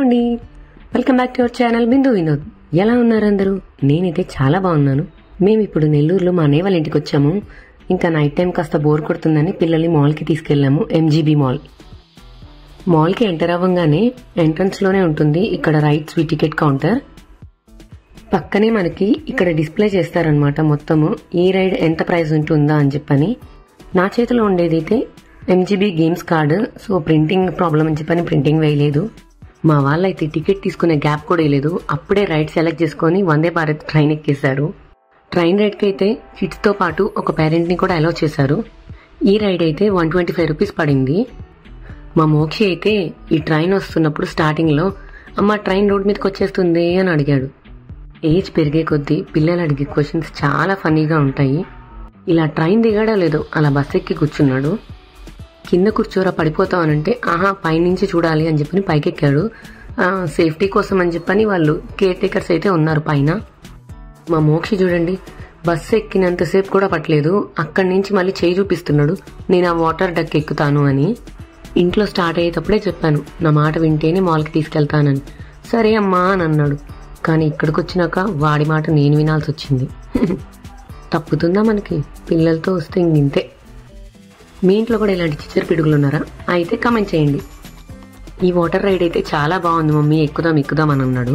అండి welcome back to our channel Bindu Vinod ఎలా ఉన్నారు అందరూ నేనైతే చాలా బాగున్నాను మేము ఇప్పుడు నెల్లూరులో మా అన్నయ్య వాళ్ళ ఇంటికి వచ్చాము ఇంకా నైట్ టైం కాస్త బోర్ కొడుతుందని పిల్లల్ని మాల్కి తీసుకెళ్ళాము ఎంజీబీ మాల్ మాల్కి ఎంటర్ అవ్వగానే ఎంట్రన్స్ లోనే ఉంటుంది ఇక్కడ రైట్ స్వీ టికెట్ కౌంటర్ పక్కనే మనకి ఇక్కడ డిస్ప్లే చేస్తారనమాట మొత్తము ఏ రైడ్ ఎంత ప్రైస్ ఉంటుందా అని చెప్పని నా చేతిలో ఉండేదైతే MGB games card so printing problem అని చెప్పని ప్రింటింగ్ వేయలేదు మా వాళ్ళైతే టికెట్ తీసుకునే గ్యాప్ కూడా వేయలేదు అప్పుడే రైడ్ సెలెక్ట్ చేసుకొని వందే భారత్ ట్రైన్ ఎక్కేశారు ట్రైన్ రైడ్కి అయితే కిడ్స్తో పాటు ఒక పేరెంట్ని కూడా అలౌ చేశారు ఈ రైడ్ అయితే వన్ ట్వంటీ ఫైవ్ రూపీస్ పడింది మా మోక్షి అయితే ఈ ట్రైన్ వస్తున్నప్పుడు స్టార్టింగ్లో అమ్మ ట్రైన్ రోడ్ మీదకి వచ్చేస్తుంది అని అడిగాడు ఏజ్ పెరిగే కొద్దీ పిల్లలు అడిగే క్వశ్చన్స్ చాలా ఫన్నీగా ఉంటాయి ఇలా ట్రైన్ దిగాడో లేదో అలా బస్ ఎక్కి కూర్చున్నాడు కింద కూర్చోరా పడిపోతామనంటే ఆహా పైనుంచి చూడాలి అని చెప్పని పైకెక్కాడు ఆ, సేఫ్టీ కోసం అని చెప్పని వాళ్ళు కేర్ టేకర్స్ అయితే ఉన్నారు పైన మా మోక్షి చూడండి బస్సు ఎక్కినంతసేపు కూడా పట్టలేదు అక్కడి నుంచి మళ్ళీ చేయి చూపిస్తున్నాడు నేను ఆ వాటర్ డక్ ఎక్కుతాను అని ఇంట్లో స్టార్ట్ అయ్యేటప్పుడే చెప్పాను నా మాట వింటేనే మాల్కి తీసుకెళ్తానని సరే అమ్మా అని అన్నాడు కానీ ఇక్కడికి వచ్చినాక వాడి మాట నేను వినాల్సి వచ్చింది తప్పుతుందా మనకి పిల్లలతో వస్తే ఇంతే మీ ఇంట్లో కూడా ఇలాంటి చిచ్చర పిడుగులు ఉన్నారా అయితే కమెంట్ చేయండి ఈ వాటర్ రైడ్ అయితే చాలా బాగుంది మమ్మీ ఎక్కుదాం ఎక్కుదాం అని అన్నాడు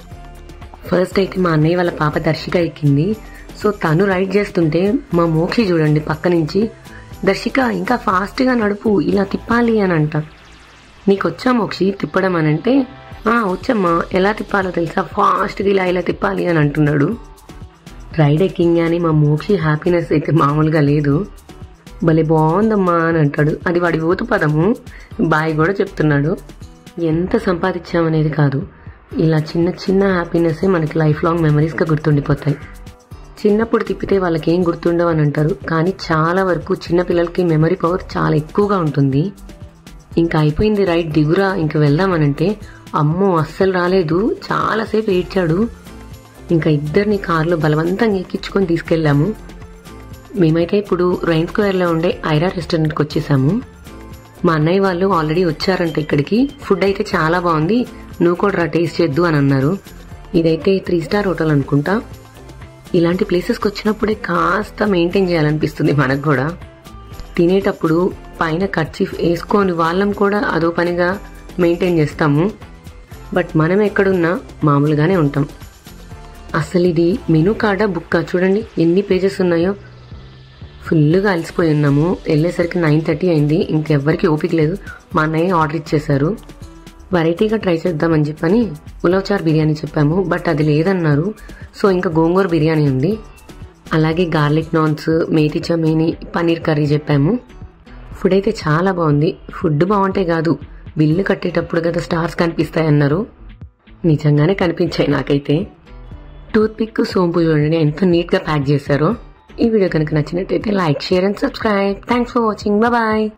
ఫస్ట్ అయితే మా అన్నయ్య వాళ్ళ పాప దర్శిక ఎక్కింది సో తను రైడ్ చేస్తుంటే మా మోక్షి చూడండి పక్క నుంచి దర్శిక ఇంకా ఫాస్ట్గా నడుపు ఇలా తిప్పాలి అని అంట నీకు వచ్చా మోక్షి తిప్పడం అని అంటే "ఆ, వచ్చమ్మా ఎలా తిప్పాలో తెలుసా ఫాస్ట్గా ఇలా ఇలా తిప్పాలి అని అంటున్నాడు రైడ్ ఎక్కింగానే మా మోక్షి హ్యాపీనెస్ అయితే మామూలుగా లేదు భలే బాగుందమ్మా అని అంటాడు అది వాడి ఊతు పదము బాయ్ కూడా చెప్తున్నాడు ఎంత సంపాదించామనేది కాదు ఇలా చిన్న చిన్న హ్యాపీనెస్ మనకి లైఫ్ లాంగ్ మెమరీస్గా గుర్తుండిపోతాయి చిన్నప్పుడు తిప్పితే వాళ్ళకి ఏం గుర్తుండవు అని అంటారు కానీ చాలా వరకు చిన్న పిల్లలకి మెమరీ పవర్ చాలా ఎక్కువగా ఉంటుంది ఇంకా అయిపోయింది రైడ్ దిగురా ఇంక వెళ్దామనంటే అమ్మో అస్సలు రాలేదు చాలాసేపు ఏడ్చాడు ఇంకా ఇద్దరిని కారులో బలవంతంగా ఎక్కించుకొని తీసుకెళ్ళాము మేమైతే ఇప్పుడు రైన్ స్క్వేర్లో ఉండే ఐరా రెస్టారెంట్కి వచ్చేసాము మా అన్నయ్య వాళ్ళు ఆల్రెడీ వచ్చారంట ఇక్కడికి ఫుడ్ అయితే చాలా బాగుంది నువ్వు కూడా రా టేస్ట్ చేద్దు అని అన్నారు ఇదైతే త్రీ స్టార్ హోటల్ అనుకుంటా ఇలాంటి ప్లేసెస్కి వచ్చినప్పుడే కాస్త మెయింటైన్ చేయాలనిపిస్తుంది మనకు కూడా తినేటప్పుడు పైన కర్చీఫ్ వేసుకొని వాళ్ళం కూడా అదో పనిగా మెయింటైన్ చేస్తాము బట్ మనం ఎక్కడున్నా మామూలుగానే ఉంటాం అసలు ఇది మెనూ కార్డా బుక్ చూడండి ఎన్ని పేజెస్ ఉన్నాయో ఫుల్గా అలసిపోయి ఉన్నాము వెళ్ళేసరికి నైన్ థర్టీ అయింది ఇంకెవ్వరికి ఓపిక లేదు మా అన్నయ్య ఆర్డర్ ఇచ్చేశారు వెరైటీగా ట్రై చేద్దామని చెప్పని ఉలవచార్ బిర్యానీ చెప్పాము బట్ అది లేదన్నారు సో ఇంకా గోంగూర బిర్యానీ ఉంది అలాగే గార్లిక్ నాన్స్ మేతి చమేని పన్నీర్ కర్రీ చెప్పాము ఫుడ్ అయితే చాలా బాగుంది ఫుడ్ బాగుంటే కాదు బిల్లు కట్టేటప్పుడు కదా స్టార్స్ కనిపిస్తాయి అన్నారు నిజంగానే కనిపించాయి నాకైతే టూత్ పిక్ సోంపు చూడండి ఎంత నీట్గా ప్యాక్ చేశారో ఈ వీడియో కనుక నచ్చినట్టయితే like share and subscribe thanks for watching bye